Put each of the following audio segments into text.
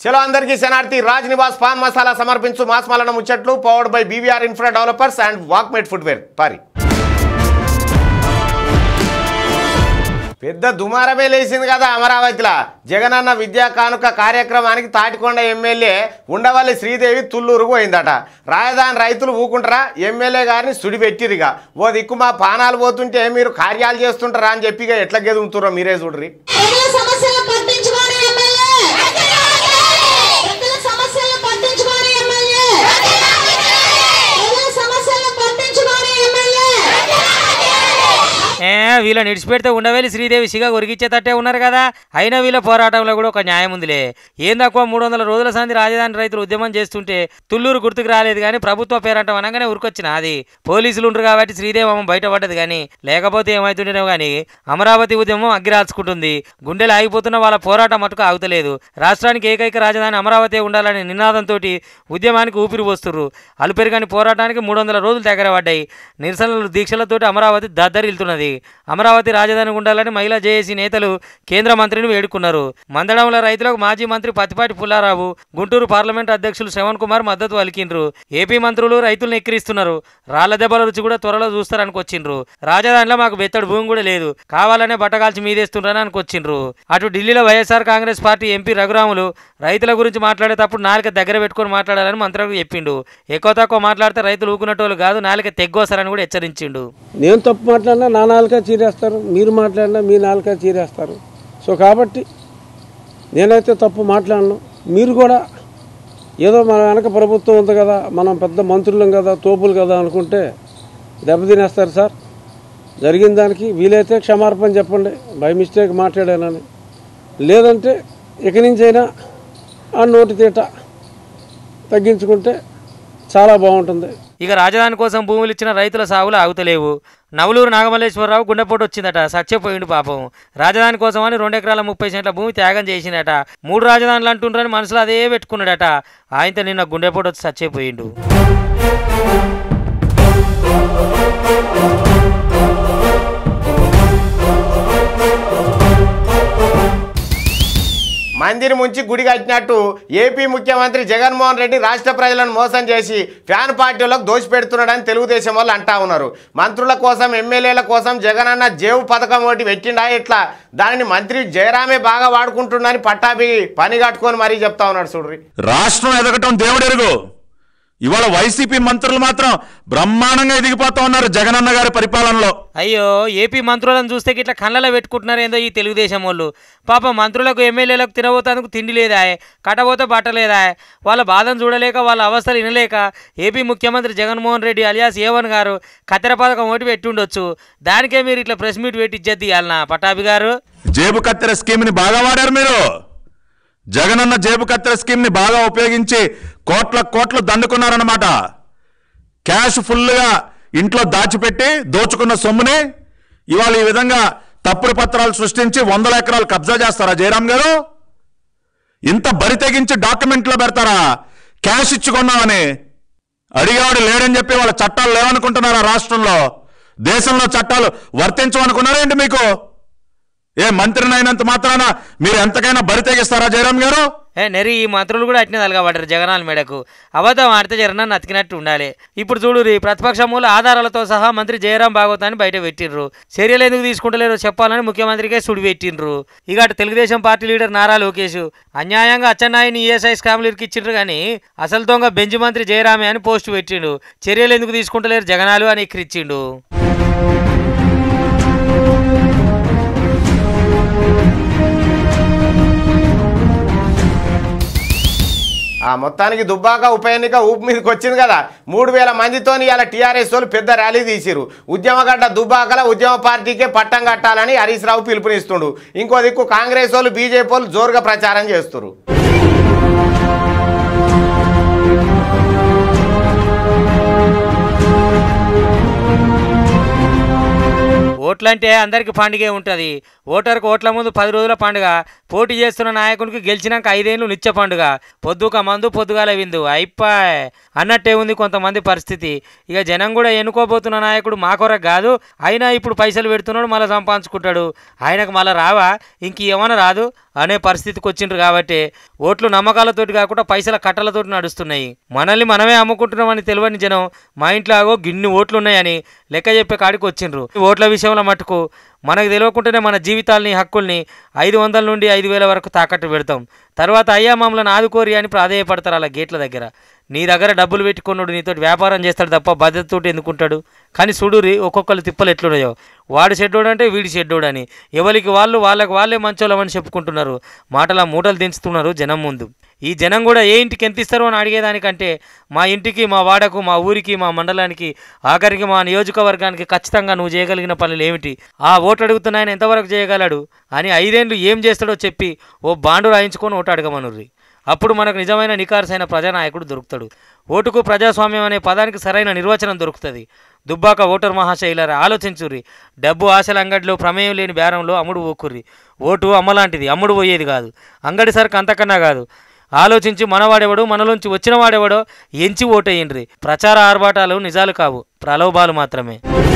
చలో అందరికీ శనార్థి రాజ్ నివాస్ పాన్ మసాలా సమర్పించు మాస్మలన ముచ్చట్లు powered by BVR infra developers and Walkmate footwear పారి పెద్ద దుమారమే లేచింది కదా అమరావతిలో జగనన్న విద్యా కానుక కార్యక్రమానికి తాటికొండ ఎమ్మెల్యే ఉండవల్లి శ్రీదేవి తుళ్ళూరు పోయిందట రాజధాని రైతులు ఊకుంటారా ఎమ్మెల్యే గారిని సుడిపెట్టిరిగా ఓ దిక్కు మా పానాలు పోతుంటే మీరు కార్యాలు చేస్తుంటారా అని చెప్పి ఇక ఎట్లా గెదుగుతుర్రో మీరే చూడ్రి ప్రజల సమస్యలు పట్టించుకోని ఎమ్మెల్యే ప్రజల సమస్యలు పట్టించుకోని ఎమ్మెల్యే ప్రజల సమస్యలు పట్టించుకోని ఎమ్మెల్యే ఏ వీళ్ళని ఇడిచిపెడితే ఉండవేలి శ్రీదేవి సిగా ఒరిగిచ్చేటట్టే ఉన్నారు కదా అయినా వీళ్ళ పోరాటంలో కూడా ఒక న్యాయం ఉందిలే ఏం తక్కువ మూడు వందల రోజుల సంది రాజధాని రైతులు ఉద్యమం చేస్తుంటే తుళ్ళూరు గుర్తుకు రాలేదు కానీ ప్రభుత్వ పేరంటం అనగానే ఉరికొచ్చిన అది పోలీసులు ఉండరు కాబట్టి శ్రీదేవి అమ్మ బయటపడ్డది కానీ లేకపోతే ఏమవుతుండేనో కానీ అమరావతి ఉద్యమం అగ్గిరాల్చుకుంటుంది గుండెలు ఆగిపోతున్న వాళ్ళ పోరాటం మటుకు ఆగుతలేదు రాష్ట్రానికి ఏకైక రాజధాని అమరావతి ఉండాలనే నినాదంతో ఉద్యమానికి ఊపిరి పోస్తుర్రు అలుపెరుగని పోరాటానికి మూడు వందల రోజులు దగ్గర పడ్డాయి నిరసనలు దీక్షలతోటి అమరావతి దద్దరిల్తున్నది అమరావతి రాజధాని ఉండాలని మహిళా జేఏసీ నేతలు కేంద్ర మంత్రిని వేడుకున్నారు మందడంలో రైతులకు మాజీ మంత్రి పత్తిపాటి పుల్లారావు గుంటూరు పార్లమెంట్ అధ్యక్షులు శ్రవణ్ కుమార్ మద్దతు పలికిండ్రు ఏపీ మంత్రులు రైతులను ఎక్కిరిస్తున్నారు రాళ్ల దెబ్బల రుచి కూడా త్వరలో చూస్తారని వచ్చిండ్రు రాజధానిలో మాకు బెత్తడు భూమి కూడా లేదు కావాలనే బట్టగాల్చి మీదేస్తుండ్రని అనుకొచ్చిండ్రు అటు ఢిల్లీలో YSR Congress party MP Raghuramulu రైతుల గురించి మాట్లాడేటప్పుడు నాలుక దగ్గర పెట్టుకొని మాట్లాడాలని మంత్రులకు చెప్పిండు ఎక్కువ తక్కువ మాట్లాడితే రైతులు ఊకునేటోళ్ళు కాదు నాలుక తెగ్గోసారని కూడా హెచ్చరించిండు నేను తప్పు మాట్లాడినా నా నాలుక చీరేస్తారు మీరు మాట్లాడినా మీ నాలుక చీరేస్తారు సో కాబట్టి నేనైతే తప్పు మాట్లాడను మీరు కూడా ఏదో మన వెనక ప్రభుత్వం ఉంది కదా మనం పెద్ద మంత్రులం కదా తోపులు కదా అనుకుంటే దెబ్బతినేస్తారు సార్ జరిగిన దానికి వీలైతే క్షమార్పణ చెప్పండి బై మిస్టేక్ మాట్లాడానని లేదంటే ఇక నుంచైనా ఆ నోటి తీట తగ్గించుకుంటే చాలా బాగుంటుంది ఇక రాజధాని కోసం భూములు ఇచ్చిన రైతుల సాగులు ఆగుతలేవు నవలూరు నాగమల్లేశ్వరరావు గుండెపోటు వచ్చిందట సత్యపోయిండు పాపం రాజధాని కోసం అని రెండు ఎకరాల ముప్పై సెంట్ల భూమి త్యాగం చేసిందట మూడు రాజధానులు అంటుండ్రని మనసులో అదే పెట్టుకున్నాడట ఆయనతో నిన్న గుండెపోటు వచ్చి సచ్చిపోయిండు మందిని ముంచి గుడి కట్టినట్టు ఏపీ ముఖ్యమంత్రి జగన్మోహన్ రెడ్డి రాష్ట్ర ప్రజలను మోసం చేసి ఫ్యాన్ పార్టీలకు దోషిపెడుతున్నాడని తెలుగుదేశం వాళ్ళు అంటా ఉన్నారు మంత్రుల కోసం ఎమ్మెల్యేల కోసం జగనన్న జేవు పథకం ఒకటి పెట్టిండా ఇట్లా దానిని మంత్రి జయరామే బాగా వాడుకుంటుండని పట్టాభి పని కట్టుకొని మరీ చెప్తా ఉన్నాడు చూడ్రి రాష్ట్రం ఎదగటం దేవుడెరుగు ఇవాళ వైసీపీ మంత్రులు మాత్రం బ్రహ్మాండంగా ఎదిగిపోతా ఉన్నారు జగనన్న గారి పరిపాలనలో అయ్యో ఏపీ మంత్రులను చూస్తే ఇట్లా కళ్ళలో పెట్టుకుంటున్నారు ఏందో ఈ తెలుగుదేశం వాళ్ళు పాప మంత్రులకు ఎమ్మెల్యేలకు తినబోతానికి తిండి లేదా కట్టబోతే బట్ట లేదా వాళ్ళ బాధను చూడలేక వాళ్ళ అవస్థలు వినలేక ఏపీ ముఖ్యమంత్రి జగన్మోహన్ రెడ్డి అలియాస్ ఏవన్ గారు కత్తెర పథకం ఒకటి పెట్టి ఉండొచ్చు దానికే మీరు ఇట్లా ప్రెస్ మీట్ పెట్టి ఇచ్చేది ఇవ్వాలనా పటాభి గారు జేబు కత్తెర స్కీమ్ ని బాగా వాడారు మీరు జగనన్న జేబు కత్తెర స్కీమ్ ని బాగా ఉపయోగించి కోట్ల కోట్లు దండుకున్నారన్నమాట క్యాష్ ఫుల్గా ఇంట్లో దాచిపెట్టి దోచుకున్న సొమ్ముని ఇవాళ ఈ విధంగా తప్పుడు పత్రాలు సృష్టించి వందల ఎకరాలు కబ్జా చేస్తారా జయరాం గారు ఇంత బరి తెగించి డాక్యుమెంట్లో పెడతారా క్యాష్ ఇచ్చుకున్నామని అడిగేవాడు లేడని చెప్పి వాళ్ళ చట్టాలు లేవనుకుంటున్నారా రాష్ట్రంలో దేశంలో చట్టాలు వర్తించమనుకున్నారా ఏంటి మీకు ఏ మంత్రిని అయినంత మాత్రాన మీరు ఎంతకైనా బరి తెగిస్తారా జయరాం గారు ఏ నెరి ఈ మంత్రులు కూడా అట్నే తలగబడ్డారు జగనాల మేడకు అబద్ధం ఆడితే జగనన్న నతికినట్టు ఉండాలి ఇప్పుడు చూడు రీ ప్రతిపక్ష మూల ఆధారాలతో సహా మంత్రి జయరాం భాగవతాన్ని బయట పెట్టిండ్రు చర్యలు ఎందుకు తీసుకుంటలేరో చెప్పాలని ముఖ్యమంత్రికే సుడి పెట్టిండ్రు ఇక అటు తెలుగుదేశం పార్టీ లీడర్ నారా లోకేష్ అన్యాయంగా అచ్చెన్నాయుని ఈఎస్ఐ స్కామ్లు ఇరికిచ్చిండ్రు కానీ అసలు దొంగ బెంచ్ మంత్రి జయరామే అని పోస్ట్ పెట్టిండు చర్యలు ఎందుకు తీసుకుంటలేరు జగనాలు అని ఎక్కిరిచ్చిండు ఆ మొత్తానికి దుబ్బాక ఉప ఎన్నిక ఊపు మీదకి వచ్చింది కదా మూడు వేల మందితో ఇలా టీఆర్ఎస్ వాళ్ళు పెద్ద ర్యాలీ తీసిరు ఉద్యమగడ్డ దుబ్బాకల ఉద్యమ పార్టీకే పట్టం కట్టాలని హరీష్ రావు పిలుపునిస్తుండు ఇంకో దిక్కు కాంగ్రెస్ వాళ్ళు బీజేపీ వాళ్ళు జోరుగా ప్రచారం చేస్తున్నారు ఓట్ల ఓట్లంటే అందరికి పండుగే ఉంటుంది ఓటర్కు ఓట్ల ముందు పది రోజుల పండుగ పోటీ చేస్తున్న నాయకునికి గెలిచినాక ఐదేళ్ళు నిత్య పండుగ పొద్దుక మందు పొద్దుగాల విందు అయిపాయ్ అన్నట్టే ఉంది కొంతమంది పరిస్థితి ఇక జనం కూడా ఎన్నుకోబోతున్న నాయకుడు మా కొరకు కాదు అయినా ఇప్పుడు పైసలు పెడుతున్నాడు మళ్ళీ సంపాదించుకుంటాడు ఆయనకు మళ్ళీ రావా ఇంక ఏమన్నా రాదు అనే పరిస్థితికి వచ్చిండ్రు కాబట్టి ఓట్లు నమ్మకాలతోటి కాకుండా పైసల కట్టలతోటి నడుస్తున్నాయి మనల్ని మనమే అమ్ముకుంటున్నామని తెలియని జనం మా ఇంట్లో ఆగో గిన్ని ఓట్లు ఉన్నాయని లెక్క చెప్పే కాడికి వచ్చిండ్రు ఈ ఓట్ల విషయంలో మటుకు మనకు తెలియకుండానే మన జీవితాల్ని హక్కుల్ని ఐదు వందల నుండి ఐదు వేల వరకు తాకట్టు పెడతాం తర్వాత అయ్యా మమ్మల్ని ఆదుకోరి అని ప్రాధేయపడతారు అలా గేట్ల దగ్గర నీ దగ్గర డబ్బులు పెట్టుకున్నాడు నీతో వ్యాపారం చేస్తాడు తప్ప బాధ్యతతోటి ఎందుకుంటాడు కానీ చూడురి ఒక్కొక్కరు తిప్పలు ఎట్లున్నాయో వాడు షెడ్డోడు అంటే వీడి షెడ్డోడు అని ఎవరికి వాళ్ళు వాళ్ళకి వాళ్ళే మంచోళ్ళమని చెప్పుకుంటున్నారు మాటల మూటలు దించుతున్నారు జనం ముందు ఈ జనం కూడా ఏ ఇంటికి ఎంత ఇస్తారో అని అడిగేదానికంటే మా ఇంటికి మా వాడకు మా ఊరికి మా మండలానికి ఆఖరికి మా నియోజకవర్గానికి ఖచ్చితంగా నువ్వు చేయగలిగిన పనులు ఏమిటి ఆ ఓటు అడుగుతున్న ఆయన ఎంతవరకు చేయగలడు అని ఐదేండ్లు ఏం చేస్తాడో చెప్పి ఓ బాండు రాయించుకొని ఓటు అడగమనుర్రి అప్పుడు మనకు నిజమైన నికార్సైన ప్రజానాయకుడు దొరుకుతాడు ఓటుకు ప్రజాస్వామ్యం అనే పదానికి సరైన నిర్వచనం దొరుకుతుంది దుబ్బాక ఓటర్ మహాశైలారా ఆలోచించుర్రి డబ్బు ఆశల అంగడిలో ప్రమేయం లేని బేరంలో అమ్ముడు పోకుర్రి ఓటు అమ్మలాంటిది అమ్ముడు పోయేది కాదు అంగడి సరుకు అంతకన్నా కాదు ఆలోచించి మనవాడెవడు మనలోంచి వచ్చిన వాడెవడో ఎంచి ఓటేయండ్రి ప్రచార ఆర్భాటాలు నిజాలు కావు ప్రలోభాలు మాత్రమే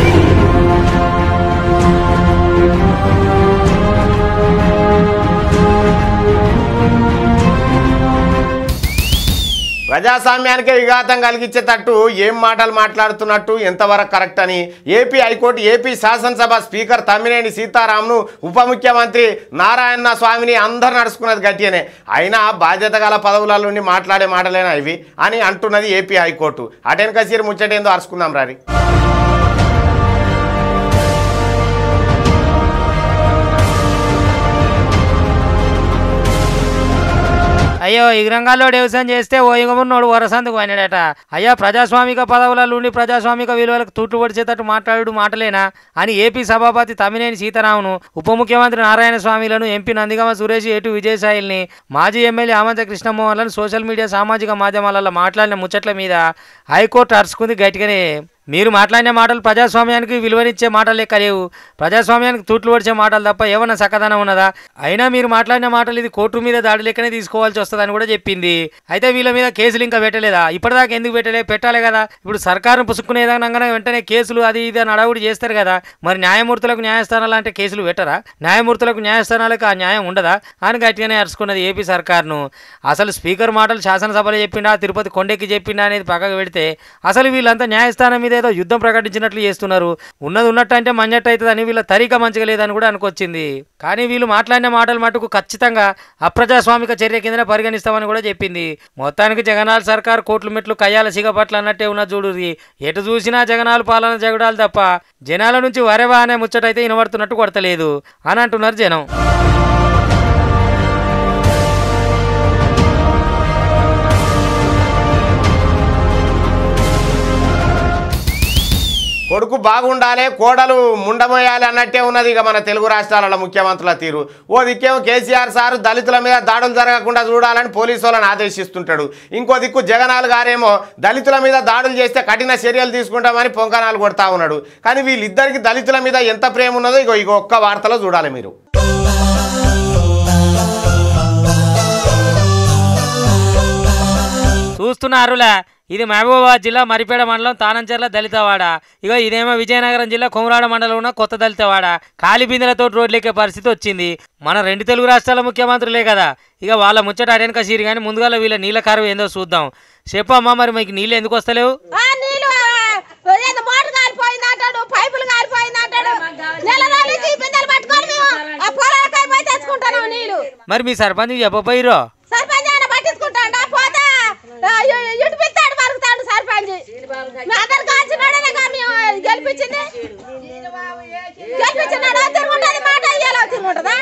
ప్రజాస్వామ్యానికే విఘాతం కలిగించేటట్టు ఏం మాటలు మాట్లాడుతున్నట్టు ఎంతవరకు కరెక్ట్ అని ఏపీ హైకోర్టు ఏపీ శాసనసభ స్పీకర్ తమ్మినేని సీతారాంను ఉప ముఖ్యమంత్రి నారాయణ స్వామిని అందరు నడుచుకున్నది గట్టిగానే అయినా బాధ్యత గల పదవుల నుండి మాట్లాడే మాటలేనా ఇవి అని అంటున్నది ఏపీ హైకోర్టు అటెన్ కసీర్ ముచ్చటేందో అరుచుకుందాం రారి అయ్యో ఇగ్రంగాల్లో వ్యవసాయం చేస్తే ఓ ఇగమున్నోడు వరసందుకు పోయినాడట అయ్యా ప్రజాస్వామిక పదవుల నుండి ప్రజాస్వామిక విలువలకు తూట్లు పడిచేటట్టు మాట్లాడు మాటలేనా అని ఏపీ సభాపతి తమ్మినేని సీతారామును ఉప ముఖ్యమంత్రి నారాయణ స్వామిలను ఎంపీ నందిగమ సురేష్ ఏటు విజయసాయిల్ని మాజీ ఎమ్మెల్యే ఆమంత కృష్ణమోహన్లను సోషల్ మీడియా సామాజిక మాధ్యమాలలో మాట్లాడిన ముచ్చట్ల మీద హైకోర్టు అరుచుకుంది గట్టిగానే మీరు మాట్లాడిన మాటలు ప్రజాస్వామ్యానికి విలువనిచ్చే మాటలు లెక్క లేవు ప్రజాస్వామ్యానికి తూట్లు పడిచే మాటలు తప్ప ఏమన్నా సకదనం ఉన్నదా అయినా మీరు మాట్లాడిన మాటలు ఇది కోర్టు మీద దాడి లెక్కనే తీసుకోవాల్సి వస్తుందని కూడా చెప్పింది అయితే వీళ్ళ మీద కేసులు ఇంకా పెట్టలేదా ఇప్పటిదాకా ఎందుకు పెట్టలే పెట్టాలి కదా ఇప్పుడు సర్కారును పుసుక్కునేదానంగానే వెంటనే కేసులు అది ఇది అని అడవుడు చేస్తారు కదా మరి న్యాయమూర్తులకు న్యాయస్థానాలు అంటే కేసులు పెట్టరా న్యాయమూర్తులకు న్యాయస్థానాలకు ఆ న్యాయం ఉండదా అని గట్టిగానే అరుచుకున్నది ఏపీ సర్కార్ను అసలు స్పీకర్ మాటలు శాసనసభలో చెప్పిండా తిరుపతి కొండెక్కి చెప్పిండా అనేది పక్కకు పెడితే అసలు వీళ్ళంతా న్యాయస్థానం మీద ఏదో యుద్ధం ప్రకటించినట్లు చేస్తున్నారు ఉన్నది ఉన్నట్టు అంటే మంజట్టు అవుతుందని వీళ్ళ తరీక మంచిగా లేదని కూడా అనుకొచ్చింది కానీ వీళ్ళు మాట్లాడిన మాటలు మటుకు ఖచ్చితంగా అప్రజాస్వామిక చర్య కింద పరిగణిస్తామని కూడా చెప్పింది మొత్తానికి జగనాల్ సర్కార్ కోట్ల మెట్లు కయ్యాల సిగపట్ల అన్నట్టే ఉన్న చూడురి ఎటు చూసినా జగనాలు పాలన జగడాలు తప్ప జనాల నుంచి వరెవా అనే ముచ్చటైతే వినబడుతున్నట్టు కొడతలేదు అని అంటున్నారు జనం కొడుకు బాగుండాలి కోడలు ముండమోయాలి అన్నట్టే ఉన్నది ఇక మన తెలుగు రాష్ట్రాలలో ముఖ్యమంత్రుల తీరు ఓ దిక్కేమో కేసీఆర్ సారు దళితుల మీద దాడులు జరగకుండా చూడాలని పోలీసు వాళ్ళని ఆదేశిస్తుంటాడు ఇంకో దిక్కు జగనాల్ గారేమో దళితుల మీద దాడులు చేస్తే కఠిన చర్యలు తీసుకుంటామని పొంకనాలు కొడతా ఉన్నాడు కానీ వీళ్ళిద్దరికి దళితుల మీద ఎంత ప్రేమ ఉన్నదో ఇగో ఇగో ఒక్క వార్తలో చూడాలి మీరు చూస్తున్నారులా ఇది మహబూబాబాద్ జిల్లా మరిపేడ మండలం తానంచెర్ల దళితవాడ ఇక ఇదేమో విజయనగరం జిల్లా కొమరాడ మండలం ఉన్న కొత్త దళితవాడ కాలి బిందెలతో రోడ్లెక్కే పరిస్థితి వచ్చింది మన రెండు తెలుగు రాష్ట్రాల ముఖ్యమంత్రులే కదా ఇక వాళ్ళ ముచ్చట అడెనక సీరి కానీ ముందుగా వీళ్ళ నీళ్ళ కారు ఏందో చూద్దాం చెప్పమ్మా మరి మీకు నీళ్ళు ఎందుకు వస్తలేవు ఆ నీళ్ళు ఆ, ఏదో మోటార్ కాలిపోయింది అంటాడు పైపులు కాలిపోయింది అంటాడు నెల రోజుల నుంచి ఈ బిందెలు పట్టుకొని మేము ఆ పొలాలకై పోయి తెచ్చుకుంటాను నీళ్ళు మరి మీ సర్పంచ్ చెప్పపోయిరో సర్పంచ్ ఆయన పట్టించుకుంటాడు పోతే ఆ, ఇ- ఇటు పిస్తాడు మరుగుతాడు సర్పంచ్ మీ అందరు కాల్చినాడనే మేము గెలిపించింది గెలిపించినాడు తిరుగుంటుంది మాట ఇయ్యాలో తిరుగుంటుందా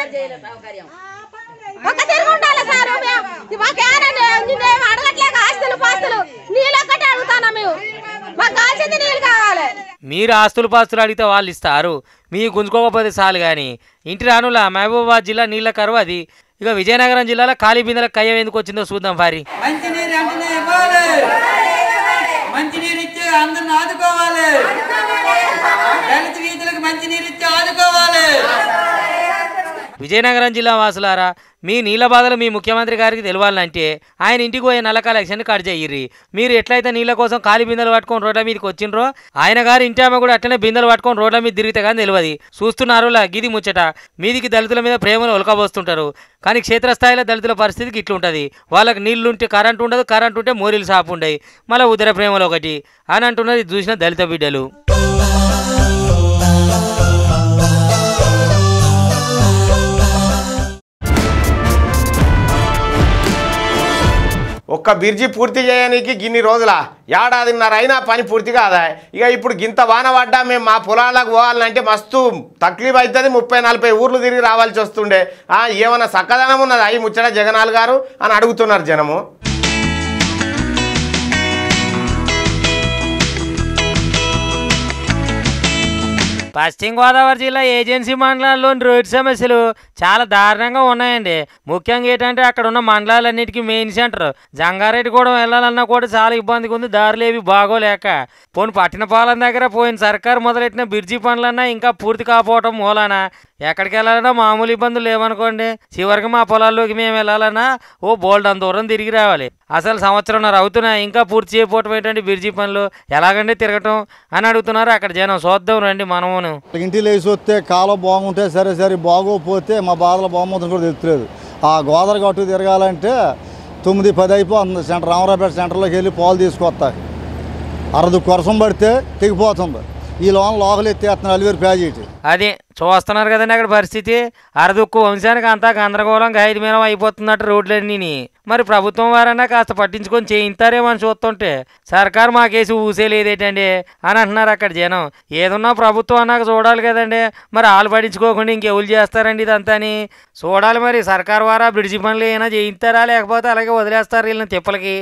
ఒక తిరుగుండాలి సార్ మేము మాకేనండి నిన్నేం అడగట్లేక ఆస్తులు పాస్తులు నీళ్ళు ఒక్కటే అడుగుతానా మేము మాకు కావాల్సింది నీళ్ళు కావాలి మీరు ఆస్తులు పాస్తులు అడిగితే వాళ్ళు ఇస్తారు మీ గుంజుకోకపోతే చాలు కానీ ఇంటి రానులా మహబూబాబాద్ జిల్లా నీళ్ళ కరువు అది ఇక విజయనగరం జిల్లాలో ఖాళీ బిందెల కయ్యం ఎందుకు వచ్చిందో చూద్దాం పారి మంచినీరు వెంటనే ఇవ్వాలి మంచినీరు ఇచ్చే అందరిని ఆదుకోవాలి దళిత వీధులకు మంచి నీరు ఇచ్చి ఆదుకోవాలి విజయనగరం జిల్లా వాసులారా మీ నీళ్ళ బాధలు మీ ముఖ్యమంత్రి గారికి తెలవాలంటే ఆయన ఇంటికి పోయే నల్ల కలెక్షన్ కట్ చెయ్యిర్రి మీరు ఎట్లయితే నీళ్ళ కోసం ఖాళీ బిందెలు పట్టుకొని రోడ్ల మీదకి వచ్చిండ్రో ఆయన గారు ఇంటి ఆమె కూడా అట్లనే బిందెలు పట్టుకొని రోడ్ల మీద తిరిగితే కానీ తెలియదు చూస్తున్నారు లా గిది ముచ్చట మీదికి దళితుల మీద ప్రేమను ఒలకబోస్తుంటారు కానీ క్షేత్రస్థాయిలో దళితుల పరిస్థితికి ఇట్లుంటుంది వాళ్ళకి నీళ్లు ఉంటే కరెంట్ ఉండదు కరెంట్ ఉంటే మోరీలు సాపు ఉండయి మళ్ళీ ఉదర ప్రేమలు ఒకటి అని అంటున్నది చూసిన దళిత బిడ్డలు ఒక్క బిర్జి పూర్తి చేయడానికి గిన్ని రోజుల ఏడాదిన్నర అయినా పని పూర్తి కాదా ఇక ఇప్పుడు గింత వాన పడ్డా మేము మా పొలాలకు పోవాలంటే మస్తు తక్లీఫ్ అవుతుంది ముప్పై నలభై ఊర్లు తిరిగి రావాల్సి వస్తుండే ఆ, ఏమన్నా చక్కదనం ఉన్నది అయి ముచ్చట జగనాల్ గారు అని అడుగుతున్నారు జనము పశ్చిమ గోదావరి జిల్లా ఏజెన్సీ మండలాల్లోని రోడ్డు సమస్యలు చాలా దారుణంగా ఉన్నాయండి ముఖ్యంగా ఏంటంటే అక్కడ ఉన్న మండలాలన్నిటికీ మెయిన్ సెంటర్ జంగారెడ్డిగూడెం వెళ్ళాలన్నా కూడా చాలా ఇబ్బందిగా ఉంది దారులు ఏవి బాగోలేక పోని పట్టినపాలెం దగ్గర పోయిన సర్కారు మొదలెట్టిన బిర్జీ పనులన్నా ఇంకా పూర్తి కాకపోవటం మూలాన ఎక్కడికి వెళ్ళాలన్నా మామూలు ఇబ్బందులు లేవనుకోండి చివరికి మా పొలాల్లోకి మేము వెళ్ళాలన్నా ఓ బోల్డ్ అంత దూరం తిరిగి రావాలి అసలు సంవత్సరంన్నర అవుతున్నాయి ఇంకా పూర్తి చేయకపోవటం ఏంటంటే బిర్జీ పనులు ఎలాగండి తిరగటం అని అడుగుతున్నారు అక్కడ జనం చూద్దాం రండి మనమును ఇంటికి లేచి వస్తే కాలం బాగుంటే సరే సరే బాగోకపోతే మా బాధలు బాగుందని కూడా తెలుస్తలేదు ఆ గోదావరి గట్టు తిరగాలంటే తొమ్మిది పది అయిపోతుంది సెంటర్ రామరాపేట సెంటర్లోకి వెళ్ళి పాలు తీసుకొస్తాయి అరదు కొరసం పడితే తెగిపోతుంది ఈ లోన్ లోకలు ఎత్తేస్తున్నారు అలివేరు ప్యాజెట్ అది చూస్తున్నారు కదండి అక్కడ పరిస్థితి అరదుక్కు వంశానికి అంతా గందరగోళం గైదుమీనం అయిపోతున్నట్టు రోడ్లన్నీ మరి ప్రభుత్వం వారన్నా కాస్త పట్టించుకొని చేయిస్తారేమో అని చూస్తుంటే సర్కారు మాకేసి ఊసేలేదేటండి అని అంటున్నారు అక్కడ జనం ఏదున్నా ప్రభుత్వం అన్నాక చూడాలి కదండి మరి వాళ్ళు పట్టించుకోకుండా ఇంకెవరు చేస్తారండి ఇదంతాని చూడాలి మరి సర్కారు వారా బ్రిడ్జి పనులు ఏమైనా చేయిస్తారా లేకపోతే అలాగే వదిలేస్తారు వీళ్ళని తిప్పలకి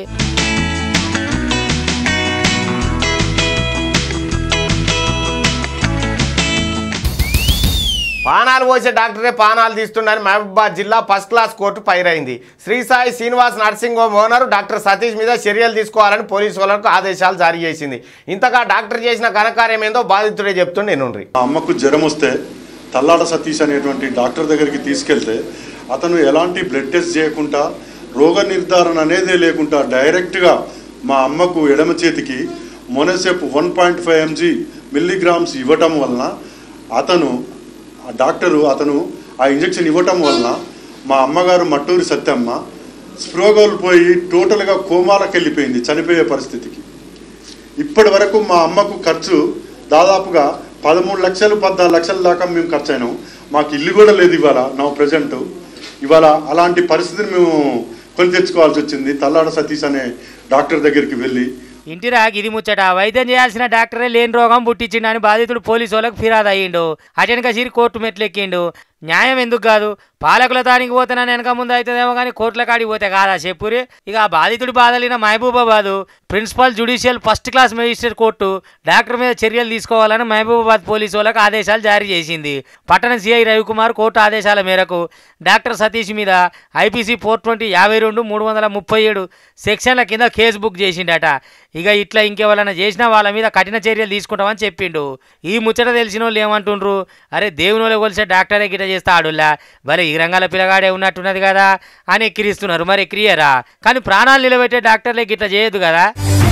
పానాలు పోసే డాక్టరే పానాలు తీస్తుండని మహబూబాద్ జిల్లా ఫస్ట్ క్లాస్ కోర్టు పైరైంది Sri Sai Srinivas nursing home owner doctor Satish మీద చర్యలు తీసుకోవాలని పోలీసు వాళ్ళకు ఆదేశాలు జారీ చేసింది ఇంతగా డాక్టర్ చేసిన ఘనకార్యం ఏందో బాధితుడే చెప్తుండే నేను ఆ అమ్మకు జ్వరం వస్తే తల్లాడ సతీష్ అనేటువంటి డాక్టర్ దగ్గరికి తీసుకెళ్తే అతను ఎలాంటి బ్లడ్ టెస్ట్ చేయకుండా రోగ నిర్ధారణ అనేదే లేకుండా డైరెక్ట్గా మా అమ్మకు ఎడమ చేతికి మొనసెప్ one point five mg milligrams ఇవ్వటం వలన అతను ఆ డాక్టరు అతను ఆ ఇంజెక్షన్ ఇవ్వటం వలన మా అమ్మగారు మట్టూరి సత్యమ్మ స్ప్రో కోల్పోయి టోటల్గా కోమాలకు వెళ్ళిపోయింది చనిపోయే పరిస్థితికి ఇప్పటి వరకు మా అమ్మకు ఖర్చు దాదాపుగా పదమూడు లక్షలు పద్నాలుగు లక్షల దాకా మేము ఖర్చు అయినాం మాకు ఇల్లు కూడా లేదు ఇవాళ నా ప్రజెంట్ ఇవాళ అలాంటి పరిస్థితిని మేము కొని తెచ్చుకోవాల్సి వచ్చింది తల్లాడ సతీష్ అనే డాక్టర్ దగ్గరికి వెళ్ళి ఇంటిరా ఇది ముచ్చట వైద్యం చేయాల్సిన డాక్టరే లేని రోగం పుట్టించిండని బాధితుడు పోలీసు వాళ్ళకు ఫిర్యాదు అయ్యిండు అటెనక సిరి కోర్టు మెట్లు ఎక్కిండు న్యాయం ఎందుకు కాదు పాలకుల దానికి పోతే నన్ను వెనక ముందు అవుతుందేమో కానీ కోర్టుల కాడికి పోతే కాదా చెప్పురి ఇక ఆ బాధితుడి బాధలిన Mahabubabad principal judicial first class magistrate court doctor మీద చర్యలు తీసుకోవాలని మహబూబాబాద్ పోలీసు వాళ్ళకు ఆదేశాలు జారీ చేసింది పట్టణ సిఐ రవికుమార్ కోర్టు ఆదేశాల మేరకు డాక్టర్ సతీష్ మీద ఐపీసీ ఫోర్ ట్వంటీ యాభై రెండు మూడు వందల ముప్పై ఏడు సెక్షన్ల కింద కేసు బుక్ చేసిండట ఇక ఇట్లా ఇంకెవరైనా చేసినా వాళ్ళ మీద కఠిన చర్యలు తీసుకుంటామని చెప్పిండు ఈ ముచ్చట తెలిసిన వాళ్ళు ఏమంటుండ్రు అరే దేవుని వాళ్ళు కొలిసే డాక్టరే గిట్ట చేస్తా ఆడుల్లా మరి ఈ రంగాల పిల్లగాడే ఉన్నట్టున్నది కదా అని ఎక్కిరిస్తున్నారు మరి ఎక్కిరియరా కానీ ప్రాణాలు నిలబెట్టే డాక్టర్లే గిట్ల చేయదు కదా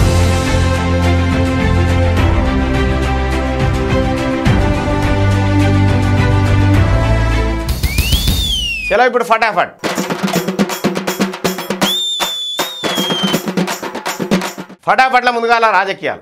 చలో ఇప్పుడు ఫటాఫట్ ఫటాఫట్ల ముందుగాల రాజకీయాలు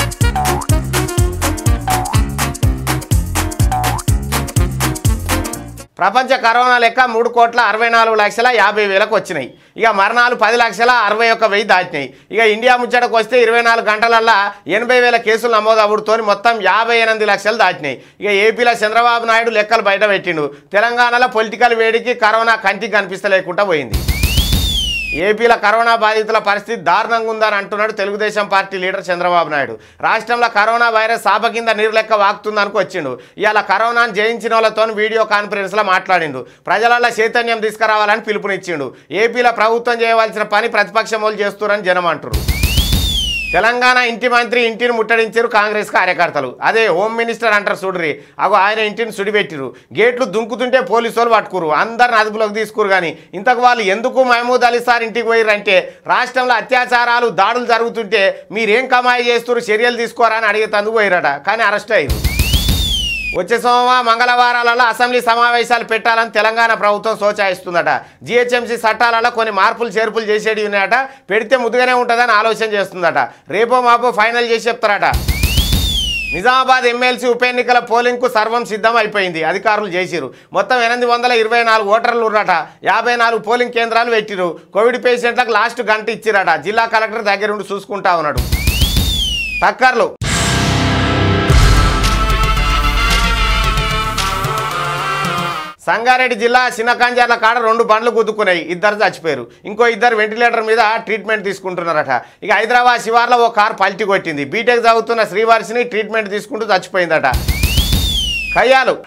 ప్రపంచ కరోనా లెక్క మూడు కోట్ల అరవై నాలుగు లక్షల యాభై వేలకు వచ్చినాయి ఇక మరణాలు పది లక్షల అరవై ఒక్క వెయ్యి దాటినాయి ఇక ఇండియా ముచ్చటకు వస్తే ఇరవై నాలుగు గంటలల్లా ఎనభై వేల కేసులు నమోదు అవ్వడంతో మొత్తం యాభై ఎనిమిది లక్షలు దాటినాయి ఇక ఏపీలో చంద్రబాబు నాయుడు లెక్కలు బయట పెట్టిండు తెలంగాణలో పొలిటికల్ వేడికి కరోనా కంటికి కనిపిస్తలేకుండా పోయింది ఏపీలో కరోనా బాధితుల పరిస్థితి దారుణంగా ఉందని అంటున్నాడు తెలుగుదేశం పార్టీ లీడర్ చంద్రబాబు నాయుడు రాష్ట్రంలో కరోనా వైరస్ సాప కింద నీరు లెక్క వాకుతుందనుకు వచ్చిండు ఇవాళ కరోనాను జయించిన వాళ్ళతో వీడియో కాన్ఫరెన్స్లో మాట్లాడిండు ప్రజలలో చైతన్యం తీసుకురావాలని పిలుపునిచ్చిండు ఏపీలో ప్రభుత్వం చేయవలసిన పని ప్రతిపక్షం వాళ్ళు చేస్తున్నారని జనం అంటారు తెలంగాణ ఇంటి మంత్రి ఇంటిని ముట్టడించారు కాంగ్రెస్ కార్యకర్తలు అదే హోమ్ మినిస్టర్ అంటారు చూడ్రి అగో ఆయన ఇంటిని సుడిపెట్టిరు గేట్లు దుంకుతుంటే పోలీసు వాళ్ళు పట్టుకురు అందరిని అదుపులోకి తీసుకురు కానీ ఇంతకు వాళ్ళు ఎందుకు మహమూద్ అలీ సార్ ఇంటికి పోయిరంటే రాష్ట్రంలో అత్యాచారాలు దాడులు జరుగుతుంటే మీరేం కమాయి చేస్తున్నారు చర్యలు తీసుకోరా అని అడిగేతందుకు పోయిరట కానీ అరెస్ట్ అయ్యారు వచ్చే సోమ మంగళవారాలలో అసెంబ్లీ సమావేశాలు పెట్టాలని తెలంగాణ ప్రభుత్వం సోచాయిస్తుందట జిహెచ్ఎంసీ చట్టాలలో కొన్ని మార్పులు చేర్పులు చేసేవి ఉన్నాయట పెడితే ముద్దుగానే ఉంటుందని ఆలోచన చేస్తుందట రేపో మాపో ఫైనల్ చేసి చెప్తారట నిజామాబాద్ ఎమ్మెల్సీ ఉప ఎన్నికల పోలింగ్కు సర్వం సిద్ధం అయిపోయింది అధికారులు చేసిరు మొత్తం ఎనిమిది వందల ఇరవై నాలుగు ఓటర్లు ఉన్నట యాభై నాలుగు పోలింగ్ కేంద్రాలు పెట్టిరు కోవిడ్ పేషెంట్లకు లాస్ట్ గంట ఇచ్చిరట జిల్లా కలెక్టర్ దగ్గరుండి చూసుకుంటా ఉన్నాడు టక్కర్లు సంగారెడ్డి జిల్లా చిన్నకంజర్ల కాడ రెండు బండ్లు గుద్దుకున్నాయి ఇద్దరు చచ్చిపోయారు ఇంకో ఇద్దరు వెంటిలేటర్ మీద ట్రీట్మెంట్ తీసుకుంటున్నారట ఇక హైదరాబాద్ శివార్లో ఓ కారు పల్టీ కొట్టింది బీటెక్ చదువుతున్న శ్రీవారిసిని ట్రీట్మెంట్ తీసుకుంటూ చచ్చిపోయిందట కయ్యాలు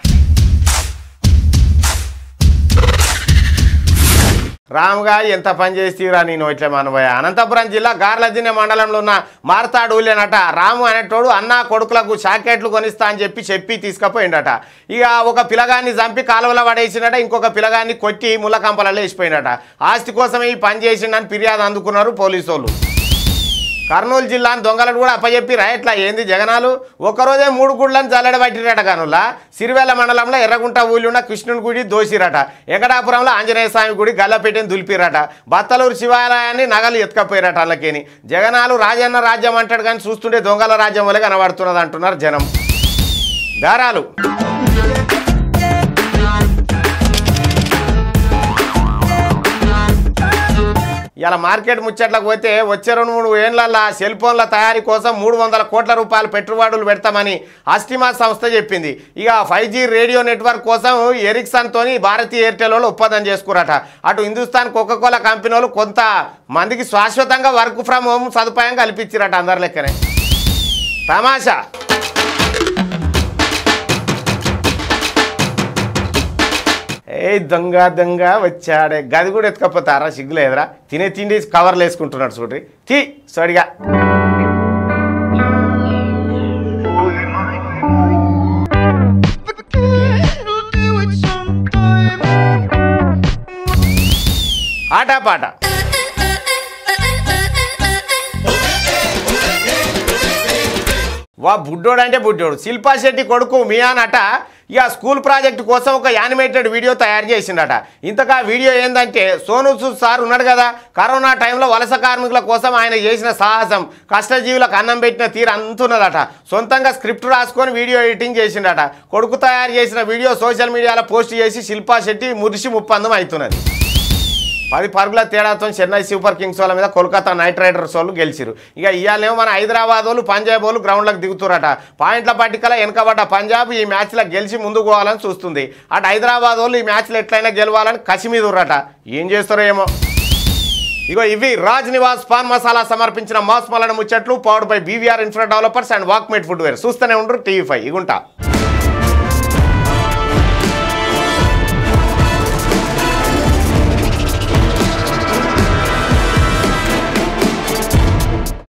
రాముగా ఎంత పని చేస్తీరా నేను ఇట్లా మనబోయ అనంతపురం జిల్లా గార్లదిన్నె మండలంలో ఉన్న మార్తాడు ఊళ్ళేనట రాము అనేటోడు అన్న కొడుకులకు షాకెట్లు కొనిస్తా అని చెప్పి చెప్పి తీసుకుపోయిండట ఇక ఒక పిలగాన్ని చంపి కాలువలో పడేసిండట ఇంకొక పిలగాన్ని కొట్టి ముళ్ళకంపలలో వేసిపోయిండట ఆస్తి కోసమే ఈ పని చేసిండని ఫిర్యాదు అందుకున్నారు పోలీసు వాళ్ళు కర్నూలు జిల్లాని దొంగలను కూడా అప్పచెప్పి రాయట్లా ఏంది జగనాలు ఒకరోజే మూడు గుళ్ళని జల్లెడబట్టిరట కనులా సిరివెల్ల మండలంలో ఎర్రగుంట ఊళ్ళున్న కృష్ణుని గుడి దోసిరట వెంకటాపురంలో ఆంజనేయ స్వామి గుడి గల్లపెట్టిని దులిపిరట బత్తలూరు శివాలయాన్ని నగలు ఎత్తుకపోయారట వాళ్ళకేని జగనాలు రాజన్న రాజ్యం అంటాడు కానీ చూస్తుంటే దొంగల రాజ్యం వల్లే కనబడుతున్నది అంటున్నారు జనం దారాలు ఇలా మార్కెట్ ముచ్చట్లకు పోతే వచ్చే రెండు మూడు ఏళ్లలో సెల్ ఫోన్ల తయారీ కోసం మూడు వందల కోట్ల రూపాయల పెట్టుబడులు పెడతామని అస్టిమా సంస్థ చెప్పింది ఇక ఫైవ్ జీ రేడియో నెట్వర్క్ కోసం ఎరిక్సన్తోని భారతీయ ఎయిర్టెల్ వాళ్ళు ఒప్పందం చేసుకురట అటు హిందుస్థాన్ కోకోకోలా కంపెనీ వాళ్ళు కొంత మందికి శాశ్వతంగా వర్క్ ఫ్రమ్ హోమ్ సదుపాయం కల్పించారట అందరి లెక్కనే తమాషా ఏ దొంగ దొంగ వచ్చాడే గది కూడా ఎత్తుకపోతారా సిగ్గులేదురా తినే తిండి కవర్లు వేసుకుంటున్నాడు చూడ్రి తీ సడిగా ఆట పాట వా బుడ్డోడు అంటే బుడ్డోడు శిల్పా శెట్టి కొడుకు మియానట ఇక స్కూల్ ప్రాజెక్ట్ కోసం ఒక యానిమేటెడ్ వీడియో తయారు చేసిండట ఇంతకా వీడియో ఏంటంటే సోను సూద్ సార్ ఉన్నాడు కదా కరోనా టైంలో వలస కార్మికుల కోసం ఆయన చేసిన సాహసం కష్టజీవులకు అన్నం పెట్టిన తీరు అంతున్నదట సొంతంగా స్క్రిప్ట్ రాసుకొని వీడియో ఎడిటింగ్ చేసిండట కొడుకు తయారు చేసిన వీడియో సోషల్ మీడియాలో పోస్ట్ చేసి శిల్పా శెట్టి మురిసి ముప్పందం అవుతున్నది పది పరుగుల తేడాతో చెన్నై సూపర్ కింగ్స్ వాళ్ళ మీద కోల్కతా నైట్ రైడర్స్ వాళ్ళు గెలిచిరు ఇక ఇవాళేమో మన హైదరాబాద్ వాళ్ళు పంజాబ్ వాళ్ళు గ్రౌండ్లకు దిగుతురట పాయింట్ల పట్టికల వెనకబడ్డ పంజాబ్ ఈ మ్యాచ్లో గెలిచి ముందుకు పోవాలని చూస్తుంది అటు హైదరాబాద్ వాళ్ళు ఈ మ్యాచ్లో ఎట్లయినా గెలవాలని కసి మీద ఉర్రట ఏం చేస్తారో ఏమో ఇగో ఇవి రాజ్ నివాస్ పాన్ మసాలా సమర్పించిన మాస్ మలన ముచ్చట్లు powered by BVR infra developers and Walkmate footwear చూస్తూనే ఉండరు టీవీ ఫైవ్ ఇగుంటా